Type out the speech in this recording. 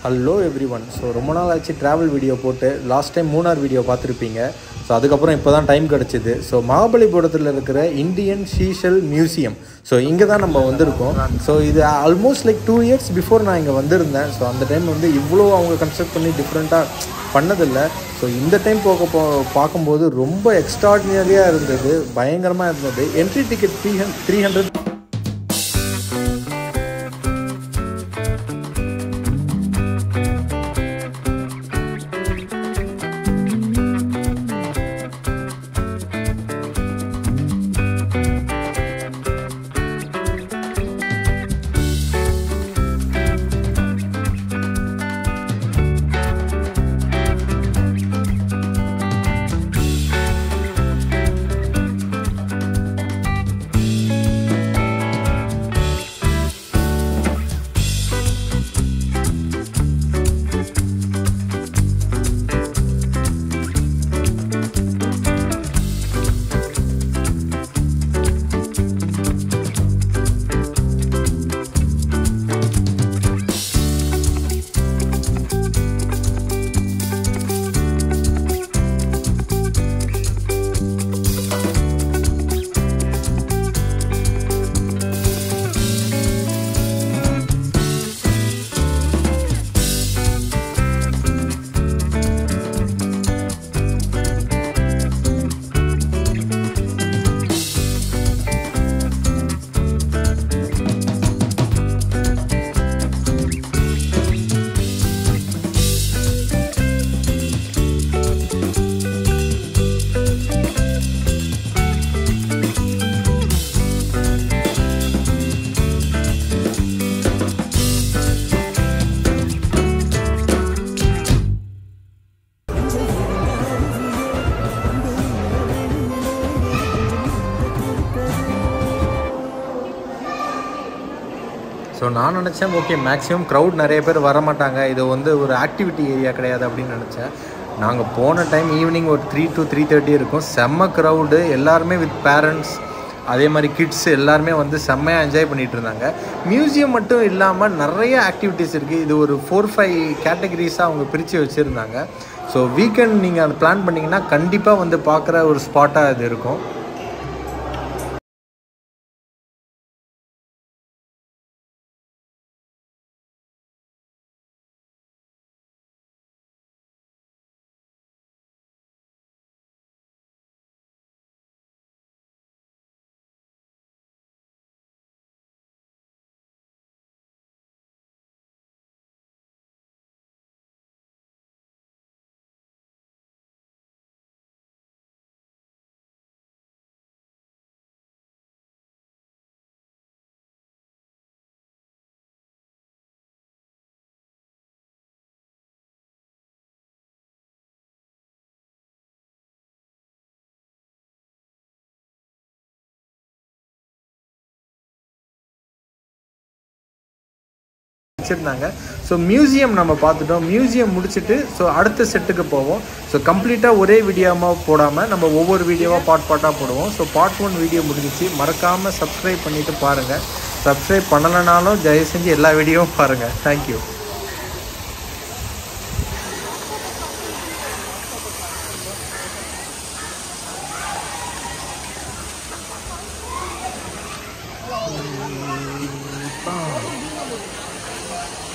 hello every one so ரொம்ப நாள் ஆச்சு ட்ராவல் வீடியோ போட்டு லாஸ்ட் டைம் மூணார் வீடியோ பார்த்துருப்பீங்க ஸோ அதுக்கப்புறம் இப்போ தான் டைம் கிடச்சிது ஸோ மகாபலிபுரத்தில் இருக்கிற இந்தியன் ஷீஷல் மியூசியம் ஸோ இங்கே தான் நம்ம வந்திருக்கோம் ஸோ இது almost like two years before நான் இங்கே வந்திருந்தேன் ஸோ அந்த டைம் வந்து இவ்வளோ அவங்க கன்ஸ்ட்ரக்ட் பண்ணி டிஃப்ரெண்ட்டாக பண்ணதில்லை ஸோ இந்த டைம் போக போ பார்க்கும்போது ரொம்ப எக்ஸ்ட்ராடினரியாக இருந்தது பயங்கரமாக இருந்தது என்ட்ரி டிக்கெட் த்ரீ ஹண்ட் த்ரீ ஹண்ட்ரட் ஸோ நான் நினச்சேன் ஓகே மேக்ஸிமம் க்ரௌட் நிறைய பேர் வர மாட்டாங்க இது வந்து ஒரு ஆக்டிவிட்டி ஏரியா கிடையாது அப்படின்னு நினச்சேன் நாங்கள் போன டைம் ஈவினிங் ஒரு த்ரீ டு த்ரீ தேர்ட்டி இருக்கும் செம்ம க்ரௌடு எல்லாருமே வித் பேரண்ட்ஸ் அதே மாதிரி கிட்ஸ் எல்லாருமே வந்து செம்மையாக என்ஜாய் பண்ணிகிட்டு இருந்தாங்க மியூசியம் மட்டும் இல்லாமல் நிறைய ஆக்டிவிட்டீஸ் இருக்குது இது ஒரு ஃபோர் ஃபைவ் கேட்டகரிஸாக அவங்க பிரித்து வச்சுருந்தாங்க ஸோ வீக்கெண்ட் நீங்கள் அதை பிளான் பண்ணிங்கன்னா கண்டிப்பாக வந்து பார்க்குற ஒரு ஸ்பாட்டாக இது இருக்கும் வச்சுருந்தாங்க ஸோ மியூசியம் நம்ம பார்த்துட்டோம் மியூசியம் முடிச்சுட்டு ஸோ அடுத்த செட்டுக்கு போவோம் ஸோ கம்ப்ளீட்டாக ஒரே வீடியோவாக போடாமல் நம்ம ஒவ்வொரு வீடியோவாக பார்ட் பார்ட்டாக போடுவோம் ஸோ பார்ட் ஒன் வீடியோ முடிஞ்சிச்சு மறக்காமல் சப்ஸ்கிரைப் பண்ணிவிட்டு பாருங்கள் சப்ஸ்கிரைப் பண்ணலைனாலும் தயவு செஞ்சு எல்லா வீடியோவும் பாருங்கள் தேங்க்யூ